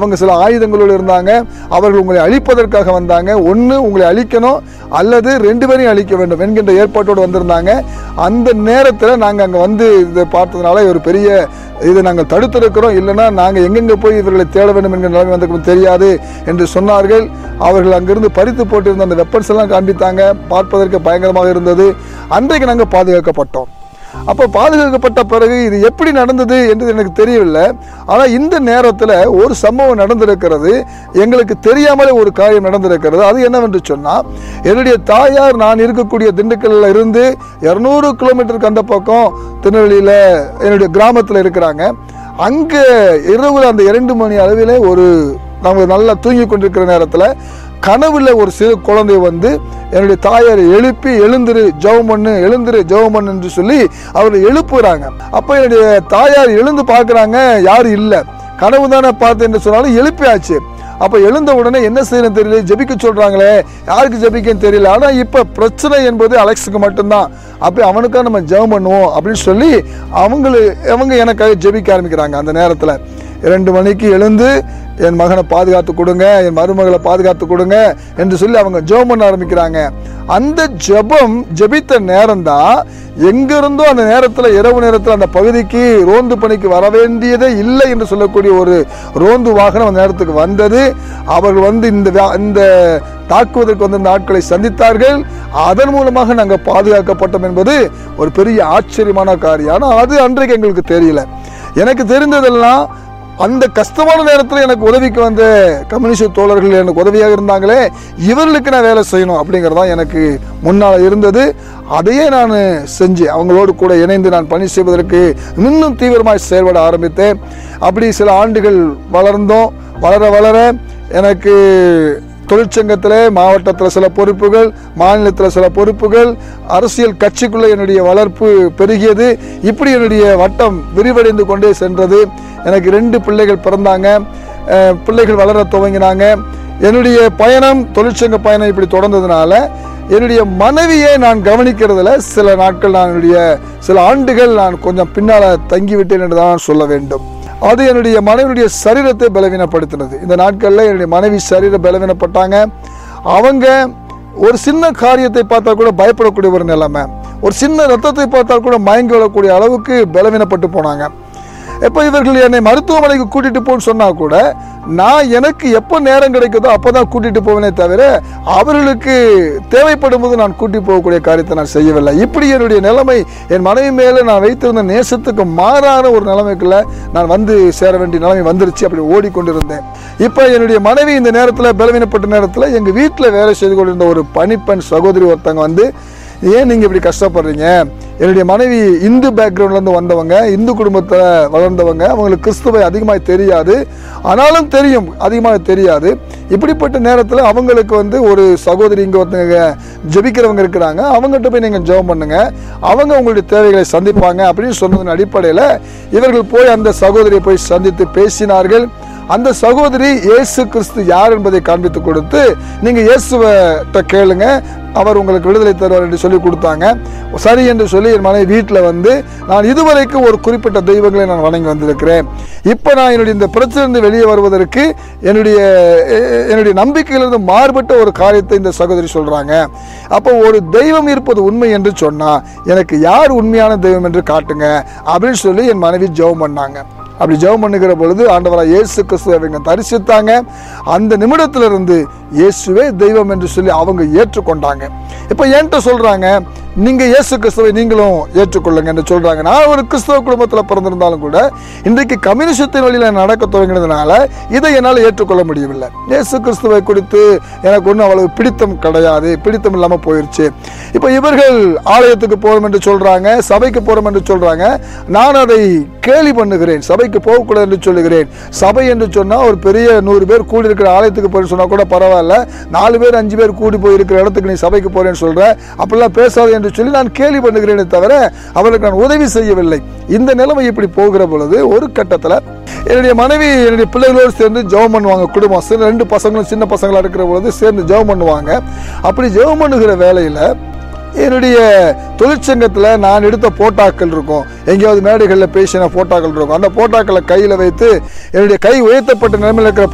அவங்க சில ஆயுதங்களோடு இருந்தாங்க அவர்கள் உங்களை அழிப்பதற்காக வந்தாங்க ஒன்று உங்களை அழிக்கணும் அல்லது ரெண்டு பேரையும் அழிக்க வேண்டும் என்கின்ற ஏற்பாட்டோடு வந்திருந்தாங்க அந்த நேரத்தில் நாங்கள் அங்கே வந்து இதை பார்த்ததுனால ஒரு பெரிய இதை நாங்கள் தடுத்திருக்கிறோம் இல்லைன்னா நாங்கள் எங்கெங்கே போய் இவர்களை தேட வேண்டும் என்கிற நிலைமை வந்து தெரியாது என்று சொன்னார்கள் அவர்கள் அங்கிருந்து பறித்து போட்டிருந்த அந்த வெப்பன்ஸ் எல்லாம் காண்பித்தாங்க பார்ப்பதற்கு பயங்கரமாக இருந்தது அன்றைக்கு நாங்கள் பாதுகாக்கப்பட்டோம் அப்போ பாதுகாக்கப்பட்ட பிறகு இது எப்படி நடந்தது என்று எனக்கு தெரியவில்லை ஆனால் இந்த நேரத்தில் ஒரு சம்பவம் நடந்திருக்கிறது எங்களுக்கு தெரியாமலே ஒரு காரியம் நடந்திருக்கிறது அது என்னவென்று சொன்னால் என்னுடைய தாயார் நான் இருக்கக்கூடிய திண்டுக்கல்ல இருந்து இரநூறு கிலோமீட்டருக்கு அந்த பக்கம் திருநெல்வேலியில் என்னுடைய கிராமத்தில் இருக்கிறாங்க அங்கே இரவு அந்த இரண்டு மணி அளவில் ஒரு நம்ம நல்லா தூங்கி கொண்டிருக்கிற நேரத்தில் கனவுல ஒரு சிறு குழந்தை வந்து என்னுடைய தாயாரை எழுப்பி எழுந்திரு ஜெபம் பண்ணு எழுந்திரு ஜெபம் பண்ணு என்று சொல்லி அவரை எழுப்புறாங்க அப்போ என்னுடைய தாயார் எழுந்து பார்க்குறாங்க யாரும் இல்லை கனவு தானே பார்த்து என்று சொன்னாலும் எழுப்பியாச்சு அப்போ எழுந்த உடனே என்ன செய்யணும் தெரியல ஜெபிக்க சொல்கிறாங்களே யாருக்கு ஜெபிக்கன்னு தெரியல ஆனால் இப்போ பிரச்சனை என்பது அலெக்ஸுக்கு மட்டும்தான் அப்போ அவனுக்காக நம்ம ஜெபம் பண்ணுவோம் அப்படின்னு சொல்லி அவங்களு அவங்க எனக்காக ஜெபிக்க ஆரம்பிக்கிறாங்க அந்த நேரத்தில் இரண்டு மணிக்கு எழுந்து என் மகனை பாதுகாத்து கொடுங்க என் மருமகளை பாதுகாத்து கொடுங்க என்று சொல்லி அவங்க ஜெபம் பண்ண ஆரம்பிக்கிறாங்க அந்த ஜெபம் ஜெபித்த நேரம் தான் எங்கிருந்தோ அந்த நேரத்தில் இரவு நேரத்தில் அந்த பகுதிக்கு ரோந்து பணிக்கு வர வேண்டியதே இல்லை என்று சொல்லக்கூடிய ஒரு ரோந்து வாகனம் அந்த நேரத்துக்கு வந்தது அவர்கள் வந்து இந்த வா- இந்த தாக்குவதற்கு வந்த ஆட்களை சந்தித்தார்கள் அதன் மூலமாக நாங்கள் பாதுகாக்கப்பட்டோம் என்பது ஒரு பெரிய ஆச்சரியமான காரியம் ஆனால் அது அன்றைக்கு எங்களுக்கு தெரியல எனக்கு தெரிந்ததெல்லாம் அந்த கஷ்டமான நேரத்தில் எனக்கு உதவிக்கு வந்த கம்யூனிஸ்ட் தோழர்கள் எனக்கு உதவியாக இருந்தாங்களே இவர்களுக்கு நான் வேலை செய்யணும் அப்படிங்கிறதான் எனக்கு முன்னால் இருந்தது அதையே நான் செஞ்சேன் அவங்களோடு கூட இணைந்து நான் பணி செய்வதற்கு இன்னும் தீவிரமாக செயல்பட ஆரம்பித்தேன் அப்படி சில ஆண்டுகள் வளர்ந்தோம் வளர வளர எனக்கு தொழிற்சங்கத்தில் மாவட்டத்தில் சில பொறுப்புகள் மாநிலத்தில் சில பொறுப்புகள் அரசியல் கட்சிக்குள்ளே என்னுடைய வளர்ப்பு பெருகியது இப்படி என்னுடைய வட்டம் விரிவடைந்து கொண்டே சென்றது எனக்கு ரெண்டு பிள்ளைகள் பிறந்தாங்க அஹ், பிள்ளைகள் வளர துவங்கினாங்க என்னுடைய பயணம் தொழிற்சங்க பயணம் இப்படி தொடர்ந்ததுனால என்னுடைய மனைவியை நான் கவனிக்கிறதுல சில நாட்கள் நான் என்னுடைய சில ஆண்டுகள் நான் கொஞ்சம் பின்னால் தங்கிவிட்டேன் என்று தான் சொல்ல வேண்டும் அது என்னுடைய மனைவியுடைய சரீரத்தை பலவீனப்படுத்தினது இந்த நாட்களில் என்னுடைய மனைவி சரீரம் பலவீனப்பட்டாங்க அவங்க ஒரு சின்ன காரியத்தை பார்த்தா கூட பயப்படக்கூடிய ஒரு நிலைமை ஒரு சின்ன ரத்தத்தை பார்த்தால் கூட மயங்கி விடக்கூடிய அளவுக்கு பலவீனப்பட்டு போனாங்க எப்போ இவர்கள் என்னை மருத்துவமனைக்கு கூட்டிட்டு போன்னு சொன்னா கூட நான் எனக்கு எப்போ நேரம் கிடைக்குதோ அப்போ தான் கூட்டிட்டு போவேனே தவிர அவர்களுக்கு தேவைப்படும் போது நான் கூட்டி போகக்கூடிய காரியத்தை நான் செய்யவில்லை இப்படி என்னுடைய நிலைமை என் மனைவி மேலே நான் வைத்திருந்த நேசத்துக்கு மாறான ஒரு நிலைமைக்குள்ள நான் வந்து சேர வேண்டிய நிலைமை வந்துருச்சு அப்படி ஓடிக்கொண்டிருந்தேன் இப்போ என்னுடைய மனைவி இந்த நேரத்தில் பலவீனப்பட்ட நேரத்தில் எங்கள் வீட்டில் வேலை செய்து கொண்டிருந்த ஒரு பணிப்பெண் சகோதரி ஒருத்தங்க வந்து ஏன் நீங்கள் இப்படி கஷ்டப்படுறீங்க என்னுடைய மனைவி இந்து பேக்ரவுண்ட்லேருந்து வந்தவங்க இந்து குடும்பத்தில் வளர்ந்தவங்க அவங்களுக்கு கிறிஸ்துவை அதிகமாக தெரியாது ஆனாலும் தெரியும் அதிகமாக தெரியாது இப்படிப்பட்ட நேரத்தில் அவங்களுக்கு வந்து ஒரு சகோதரி இங்கே ஒருத்தங்க ஜெபிக்கிறவங்க இருக்கிறாங்க அவங்ககிட்ட போய் நீங்கள் ஜெபம் பண்ணுங்க அவங்க உங்களுடைய தேவைகளை சந்திப்பாங்க அப்படின்னு சொன்னதன் அடிப்படையில் இவர்கள் போய் அந்த சகோதரியை போய் சந்தித்து பேசினார்கள் அந்த சகோதரி இயேசு கிறிஸ்து யார் என்பதை காண்பித்து கொடுத்து நீங்க இயேசுவட்ட கேளுங்க அவர் உங்களுக்கு விடுதலை தருவார் என்று சொல்லி கொடுத்தாங்க சரி என்று சொல்லி என் மனைவி வீட்டில் வந்து நான் இதுவரைக்கும் ஒரு குறிப்பிட்ட தெய்வங்களை நான் வணங்கி வந்திருக்கிறேன் இப்போ நான் என்னுடைய இந்த பிரச்சனையிலிருந்து வெளியே வருவதற்கு என்னுடைய எ- என்னுடைய நம்பிக்கையிலிருந்து மாறுபட்ட ஒரு காரியத்தை இந்த சகோதரி சொல்றாங்க அப்போ ஒரு தெய்வம் இருப்பது உண்மை என்று சொன்னா எனக்கு யார் உண்மையான தெய்வம் என்று காட்டுங்க அப்படின்னு சொல்லி என் மனைவி ஜெபம் பண்ணாங்க அப்படி ஜெபம் பண்ணுகிற பொழுது ஆண்டவராக இயேசு கிறிஸ்துவை அவங்க தரிசித்தாங்க அந்த நிமிடத்திலிருந்து இயேசுவே தெய்வம் என்று சொல்லி அவங்க ஏற்றுக்கொண்டாங்க இப்போ என்கிட்ட சொல்றாங்க நீங்க இயேசு கிறிஸ்துவை நீங்களும் ஏற்றுக்கொள்ளுங்க என்று சொல்றாங்க நான் ஒரு கிறிஸ்தவ குடும்பத்தில் பிறந்திருந்தாலும் கூட இன்றைக்கு கம்யூனிசத்தின் வழியில் நடக்க துவங்கினதுனால இதை என்னால் ஏற்றுக்கொள்ள முடியவில்லை இயேசு கிறிஸ்துவை குறித்து எனக்கு ஒன்றும் அவ்வளவு பிடித்தம் கிடையாது பிடித்தம் இல்லாமல் போயிடுச்சு இப்போ இவர்கள் ஆலயத்துக்கு போகிறோம் என்று சொல்றாங்க சபைக்கு போகிறோம் என்று சொல்றாங்க நான் அதை கேலி பண்ணுகிறேன் சபைக்கு போகக்கூடாது என்று சொல்லுகிறேன் சபை என்று சொன்னால் ஒரு பெரிய நூறு பேர் கூடி இருக்கிற ஆலயத்துக்கு போய் சொன்னால் கூட பரவாயில்ல நாலு பேர் அஞ்சு பேர் கூடி போய் இருக்கிற இடத்துக்கு நீ சபைக்கு போறேன்னு சொல்ற அப்படிலாம் பேசாது என்று சொல்லி நான் கேலி பண்ணுகிறேனே தவிர அவர்களுக்கு நான் உதவி செய்யவில்லை இந்த நிலைமை இப்படி போகிற பொழுது ஒரு கட்டத்தில் என்னுடைய மனைவி என்னுடைய பிள்ளைகளோடு சேர்ந்து ஜெபம் பண்ணுவாங்க குடும்பம் சில ரெண்டு பசங்களும் சின்ன பசங்களா இருக்கிற பொழுது சேர்ந்து ஜெபம் பண்ணுவாங்க அப்படி ஜெபம் பண்ணுகிற வேலையில் என்னுடைய தொழிற்சங்கத்தில் நான் எடுத்த போட்டாக்கள் இருக்கும் எங்கேயாவது மேடைகளில் பேசின போட்டாக்கள் இருக்கும் அந்த போட்டாக்களை கையில் வைத்து என்னுடைய கை உயர்த்தப்பட்ட நிலைமையில் இருக்கிற